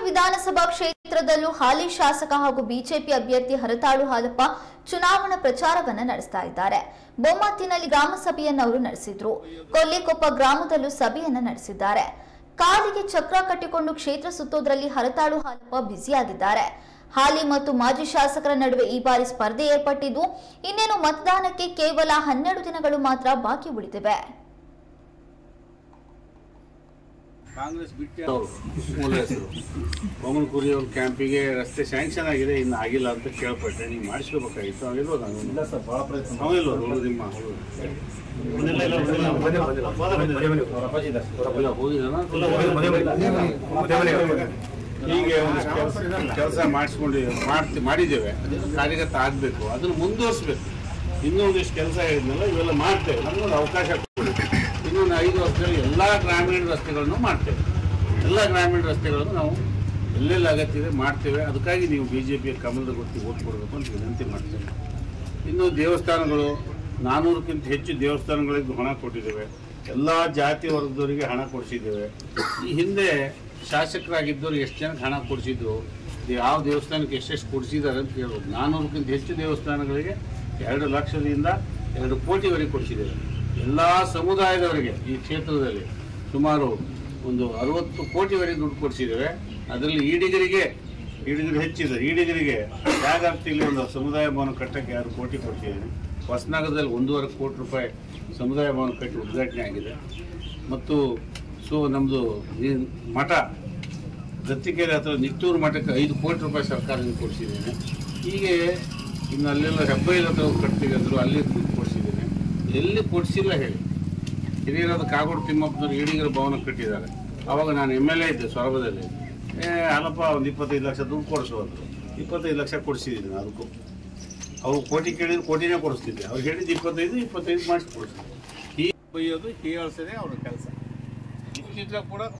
ವಿಧಾನಸಭಾ ಕ್ಷೇತ್ರದಲ್ಲೂ ಹಾಲಿ ಶಾಸಕ ಹಾಗೂ ಬಿಜೆಪಿ ಅಭ್ಯರ್ಥಿ ಹರತಾಳು ಹಾಲಪ್ಪ ಚುನಾವಣಾ ಪ್ರಚಾರವನ್ನ ನಡೆಸ್ತಾ ಇದ್ದಾರೆ ಬೊಮ್ಮತ್ತಿನಲ್ಲಿ ಗ್ರಾಮ ಸಭೆಯನ್ನ ಅವರು ನಡೆಸಿದ್ರು ಕೊಲ್ಲಿಕೊಪ್ಪ ಗ್ರಾಮದಲ್ಲೂ ಸಭೆಯನ್ನ ನಡೆಸಿದ್ದಾರೆ ಕಾಲಿಗೆ ಚಕ್ರ ಕಟ್ಟಿಕೊಂಡು ಕ್ಷೇತ್ರ ಸುತ್ತೋದ್ರಲ್ಲಿ ಹರತಾಳು ಹಾಲಪ್ಪ ಬ್ಯುಸಿಯಾಗಿದ್ದಾರೆ ಹಾಲಿ ಮತ್ತು ಮಾಜಿ ಶಾಸಕರ ನಡುವೆ ಈ ಬಾರಿ ಸ್ಪರ್ಧೆ ಏರ್ಪಟ್ಟಿದ್ದು ಇನ್ನೇನು ಮತದಾನಕ್ಕೆ ಕೇವಲ ಹನ್ನೆರಡು ದಿನಗಳು ಮಾತ್ರ ಬಾಕಿ ಉಳಿದಿವೆ ಕಾಂಗ್ರೆಸ್ ಬಿಟ್ಟು ಅವರು ಮೂಲ ಹೆಸರು ಬೊಮ್ಮನಕುರಿ ಅವ್ರ ಕ್ಯಾಂಪಿಗೆ ರಸ್ತೆ ಸ್ಯಾಂಕ್ಷನ್ ಆಗಿದೆ ಇನ್ನು ಆಗಿಲ್ಲ ಅಂತ ಕೇಳ್ಪಟ್ಟೆ ನೀವು ಮಾಡಿಸ್ಕೋಬೇಕಾಗಿತ್ತು ಅವಿಲ್ವ ನಾನು ಇಲ್ಲ ಸರ್ ಭಾಳ ಪ್ರಯತ್ನ ಅವಿಲ್ವ ಹುಡುಗ ನಿಮ್ಮ ಇಲ್ಲ ಹೋಗಿದ್ದಾನ ಹೀಗೆ ಒಂದು ಕೆಲಸ ಮಾಡಿಸ್ಕೊಂಡು ಮಾಡ್ತಿ ಮಾಡಿದ್ದೇವೆ ಕಾರ್ಯಗತ ಆಗಬೇಕು ಅದನ್ನು ಮುಂದುವರಿಸ್ಬೇಕು ಇನ್ನೂ ಒಂದಿಷ್ಟು ಕೆಲಸ ಹೇಳಿದ್ನಲ್ಲ ಇವೆಲ್ಲ ಮಾಡ್ತೇವೆ ನಮಗೊಂದು ಅವಕಾಶ ಕೊಡಿ ಇನ್ನೊಂದು ಐದು ವರ್ಷದಲ್ಲಿ ಎಲ್ಲ ಗ್ರಾಮೀಣ ರಸ್ತೆಗಳನ್ನು ಮಾಡ್ತೇವೆ ಎಲ್ಲ ಗ್ರಾಮೀಣ ರಸ್ತೆಗಳನ್ನು ನಾವು ಎಲ್ಲೆಲ್ಲಿ ಅಗತ್ಯ ಇದೆ ಮಾಡ್ತೇವೆ ಅದಕ್ಕಾಗಿ ನೀವು ಬಿ ಜೆ ಪಿಯ ಕಮಲದ ಗುರುತಿಗೆ ಓಟ್ ಕೊಡಬೇಕು ಅಂತ ವಿನಂತಿ ಮಾಡ್ತೇವೆ ಇನ್ನು ದೇವಸ್ಥಾನಗಳು ನಾನ್ನೂರಕ್ಕಿಂತ ಹೆಚ್ಚು ದೇವಸ್ಥಾನಗಳಿಗೆ ಹಣ ಕೊಟ್ಟಿದ್ದೇವೆ ಎಲ್ಲ ಜಾತಿ ವರ್ಗದವರಿಗೆ ಹಣ ಕೊಡಿಸಿದ್ದೇವೆ ಈ ಹಿಂದೆ ಶಾಸಕರಾಗಿದ್ದವರು ಎಷ್ಟು ಜನಕ್ಕೆ ಹಣ ಕೊಡಿಸಿದ್ರು ಯಾವ ದೇವಸ್ಥಾನಕ್ಕೆ ಎಷ್ಟೆಷ್ಟು ಕೊಡಿಸಿದ್ದಾರೆ ಅಂತ ಹೇಳ್ಬೋದು ನಾನ್ನೂರಕ್ಕಿಂತ ಹೆಚ್ಚು ದೇವಸ್ಥಾನಗಳಿಗೆ ಎರಡು ಲಕ್ಷದಿಂದ ಎರಡು ಕೋಟಿವರೆಗೆ ಕೊಡಿಸಿದ್ದೇವೆ ಎಲ್ಲ ಸಮುದಾಯದವರಿಗೆ ಈ ಕ್ಷೇತ್ರದಲ್ಲಿ ಸುಮಾರು ಒಂದು ಅರವತ್ತು ಕೋಟಿವರೆಗೆ ದುಡ್ಡು ಕೊಡಿಸಿದ್ದೇವೆ ಅದರಲ್ಲಿ ಈಡಿಗರಿಗೆ ಈಡಿಗರು ಹೆಚ್ಚಿದೆ ಈಡಿಗರಿಗೆ ಯಾಗಂತ ಇಲ್ಲಿ ಒಂದು ಸಮುದಾಯ ಭವನ ಕಟ್ಟಕ್ಕೆ ಎರಡು ಕೋಟಿ ಕೊಡ್ತಿದ್ದೀನಿ ಹೊಸನಗರದಲ್ಲಿ ಒಂದೂವರೆ ಕೋಟಿ ರೂಪಾಯಿ ಸಮುದಾಯ ಭವನ ಕಟ್ಟಿ ಉದ್ಘಾಟನೆ ಆಗಿದೆ ಮತ್ತು ಸೊ ನಮ್ಮದು ಈ ಮಠ ದತ್ತಿಕೆರೆ ಹತ್ರ ನಿಟ್ಟೂರು ಮಠಕ್ಕೆ ಐದು ಕೋಟಿ ರೂಪಾಯಿ ಸರ್ಕಾರದಿಂದ ಕೊಡಿಸಿದ್ದೇನೆ ಹೀಗೆ ಇನ್ನು ಅಲ್ಲೆಲ್ಲ ಹೆಬ್ಬೈಲ್ ಹತ್ರ ಒಂದು ಕಟ್ತೀವಿ ಅಂದರು ಅಲ್ಲಿ ದುಡ್ಡು ಕೊಡಿಸಿದ್ದೇನೆ ಎಲ್ಲಿ ಕೊಡಿಸಿಲ್ಲ ಹೇಳಿ ಹಿರಿಯರಾದ ಕಾಗೋಡು ತಿಮ್ಮಪ್ಪನವ್ರು ಈಡಿಗರ ಭವನ ಕಟ್ಟಿದ್ದಾರೆ ಅವಾಗ ನಾನು ಎಮ್ ಎಲ್ ಎ ಇದ್ದೆ ಸೊರಬದಲ್ಲಿ ಏ ಅಲ್ಲಪ್ಪ ಒಂದು ಇಪ್ಪತ್ತೈದು ಲಕ್ಷ ದುಡ್ಡು ಕೊಡಿಸು ಅಂದರು ಇಪ್ಪತ್ತೈದು ಲಕ್ಷ ಕೊಡಿಸಿದ್ದೀನಿ ಅದಕ್ಕೂ ಅವ್ರು ಕೋಟಿ ಕೇಳಿದ್ರೆ ಕೋಟಿನೇ ಕೊಡಿಸ್ತಿದ್ದೆ ಅವ್ರು ಹೇಳಿದ್ದು ಇಪ್ಪತ್ತೈದು ಇಪ್ಪತ್ತೈದು ಮಾಡಿಸಿ ಕೊಡಿಸ್ತಿದ್ದೆ ಈ ಬೈಯೋದು ಹೀಯಾಳ್ಸೋದೇ ಅವ್ರ ಕೆಲಸ ಇತ್ತಿದ್ದಾಗ ಕೂಡ